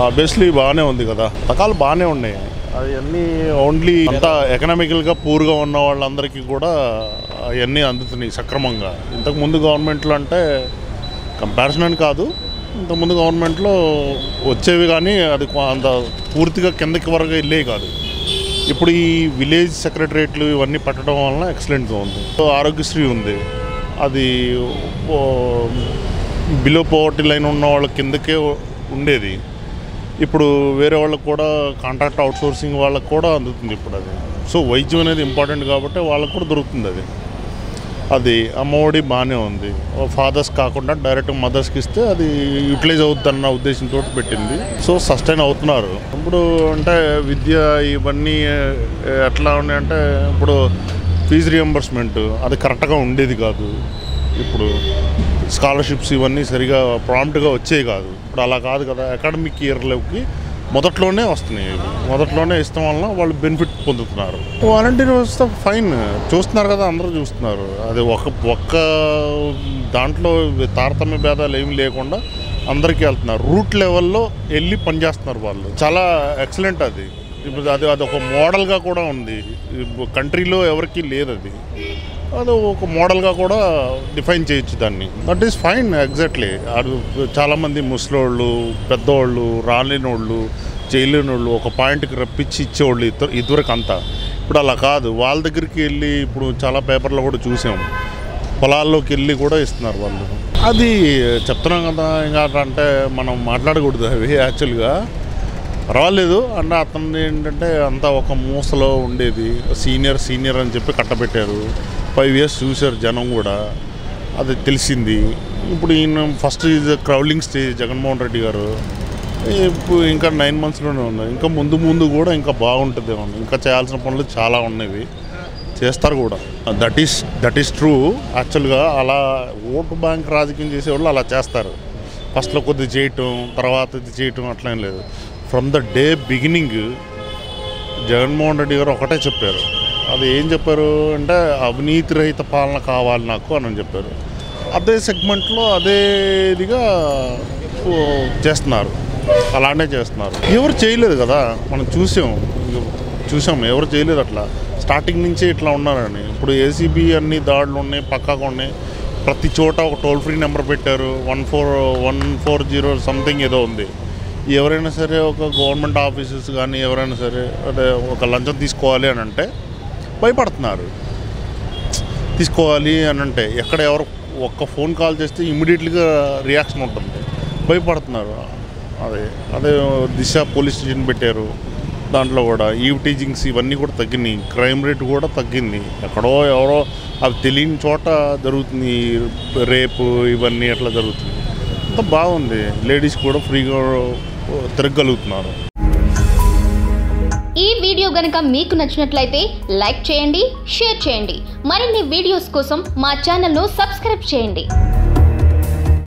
Obviously బాగానే ఉంది కదా పథకాలు బాగానే ఉన్నాయి అవన్నీ ఓన్లీ అంతా ఎకనామికల్గా పూర్గా ఉన్న వాళ్ళందరికీ కూడా అవన్నీ అందుతున్నాయి సక్రమంగా ఇంతకుముందు గవర్నమెంట్లో అంటే కంపారిజన్ అని కాదు ఇంతకుముందు గవర్నమెంట్లో వచ్చేవి కానీ అది కొ- అంత పూర్తిగా కిందకి వరకు వెళ్ళేవి కాదు ఇప్పుడు ఈ విలేజ్ సెక్రటరేట్లు ఇవన్నీ పెట్టడం వలన ఎక్సలెంట్గా ఉంది సో ఆరోగ్యశ్రీ ఉంది అది బిలో పోవర్టీ లైన్ ఉన్న వాళ్ళ కిందకే ఉండేది ఇప్పుడు వేరే వాళ్ళకి కూడా కాంట్రాక్ట్ అవుట్సోర్సింగ్ వాళ్ళకి కూడా అందుతుంది ఇప్పుడు అది సో వైద్యం అనేది ఇంపార్టెంట్ కాబట్టి వాళ్ళకి కూడా దొరుకుతుంది అది అది అమ్మఒడి బాగానే ఉంది ఫాదర్స్ కాకుండా డైరెక్ట్ మదర్స్కి ఇస్తే అది యూటిలైజ్ అవుతుందన్న ఉద్దేశంతో పెట్టింది సో సస్టైన్ అవుతున్నారు ఇప్పుడు అంటే విద్య ఇవన్నీ ఏ, ఎట్లా ఉన్నాయంటే ఇప్పుడు ఫీజు రియంబర్స్మెంట్ అది కరెక్ట్గా ఉండేది కాదు ఇప్పుడు స్కాలర్షిప్స్ ఇవన్నీ సరిగా ప్రాంప్ట్గా వచ్చేవి కాదు ఇప్పుడు అలా కాదు కదా అకాడమిక్ ఇయర్లోకి మొదట్లోనే వస్తున్నాయి ఇవి. మొదట్లోనే ఇష్టం వలన వాళ్ళు బెనిఫిట్ పొందుతున్నారు వాలంటీర్ వ్యవస్థ ఫైన్ చూస్తున్నారు కదా అందరూ చూస్తున్నారు అది ఒక ఒక్క దాంట్లో తారతమ్య భేదాలు ఏమి లేకుండా అందరికీ వెళ్తున్నారు రూట్ లెవెల్లో వెళ్ళి పనిచేస్తున్నారు వాళ్ళు చాలా ఎక్సలెంట్ అది ఇప్పుడు అది అది ఒక మోడల్గా కూడా ఉంది కంట్రీలో ఎవరికీ లేదు అది అది ఒక మోడల్గా కూడా డిఫైన్ చేయొచ్చు దాన్ని దట్ ఈస్ ఫైన్ ఎగ్జాక్ట్లీ అది చాలామంది ముసలోళ్ళు పెద్దోళ్ళు రాలేనోళ్ళు చేయలేనోళ్ళు ఒక పాయింట్కి రప్పించి ఇచ్చేవాళ్ళు ఇద్దరు ఇదివరకు అంతా ఇప్పుడు అలా కాదు వాళ్ళ దగ్గరికి వెళ్ళి ఇప్పుడు చాలా పేపర్లో కూడా చూసాం పొలాల్లోకి వెళ్ళి కూడా ఇస్తున్నారు వాళ్ళు అది చెప్తున్నాం కదా ఇంకా అట్లా అంటే మనం మాట్లాడకూడదు అవి యాక్చువల్గా పర్వాలేదు అంటే అతను ఏంటంటే అంతా ఒక మూసలో ఉండేది సీనియర్ సీనియర్ అని చెప్పి కట్టబెట్టారు ఫైవ్ ఇయర్స్ చూశారు జనం కూడా అది తెలిసింది ఇప్పుడు ఈయన ఫస్ట్ ఇది క్రౌలింగ్ స్టేజ్ జగన్మోహన్ రెడ్డి గారు ఇప్పుడు ఇంకా నైన్ మంత్స్లోనే ఉన్నాయి ఇంకా ముందు ముందు కూడా ఇంకా బాగుంటుంది ఇంకా చేయాల్సిన పనులు చాలా ఉన్నవి చేస్తారు కూడా that is that is true యాక్చువల్గా అలా ఓటు బ్యాంక్ రాజకీయం చేసేవాళ్ళు అలా చేస్తారు ఫస్ట్లో కొద్ది చేయటం తర్వాత ఇది చేయటం అట్లా ఏం లేదు from the day beginning Jaganmohan Reddy గారు ఒకటే చెప్పారు అది ఏం చెప్పారు అంటే అవినీతి రహిత పాలన కావాలి నాకు అని చెప్పారు అదే సెగ్మెంట్లో అదే ఇదిగా ఓ, చేస్తున్నారు అలానే చేస్తున్నారు ఎవరు చేయలేదు కదా మనం చూసాం చూసాం ఎవరు చేయలేదు అట్లా స్టార్టింగ్ నుంచే ఇట్లా ఉన్నారని ఇప్పుడు ఏసీబీ అన్ని దాడులు ఉన్నాయి పక్కాగా ఉన్నాయి ప్రతి చోట ఒక టోల్ ఫ్రీ నెంబర్ పెట్టారు one four one four zero something ఏదో ఉంది ఎవరైనా సరే ఒక గవర్నమెంట్ ఆఫీసెస్ కానీ ఎవరైనా సరే అదే ఒక లంచం తీసుకోవాలి అని అంటే భయపడుతున్నారు తీసుకోవాలి అని అంటే ఎక్కడ ఎవరు ఒక్క ఫోన్ కాల్ చేస్తే ఇమ్మీడియట్లీగా రియాక్షన్ ఉంటుంది భయపడుతున్నారు అదే అదే దిశ పోలీస్ స్టేషన్ పెట్టారు దాంట్లో కూడా ఈవ్ టీచింగ్స్ ఇవన్నీ కూడా తగ్గినాయి క్రైమ్ రేట్ కూడా తగ్గింది ఎక్కడో ఎవరో అవి తెలియని చోట జరుగుతుంది రేపు ఇవన్నీ అట్లా జరుగుతుంది అంత బాగుంది లేడీస్ కూడా ఫ్రీగా తిరగలుగుతున్నారు ఈ వీడియో గనుక మీకు నచ్చినట్లయితే లైక్ చేయండి షేర్ చేయండి మరిన్ని వీడియోస్ కోసం మా ఛానల్ను సబ్స్క్రైబ్ చేయండి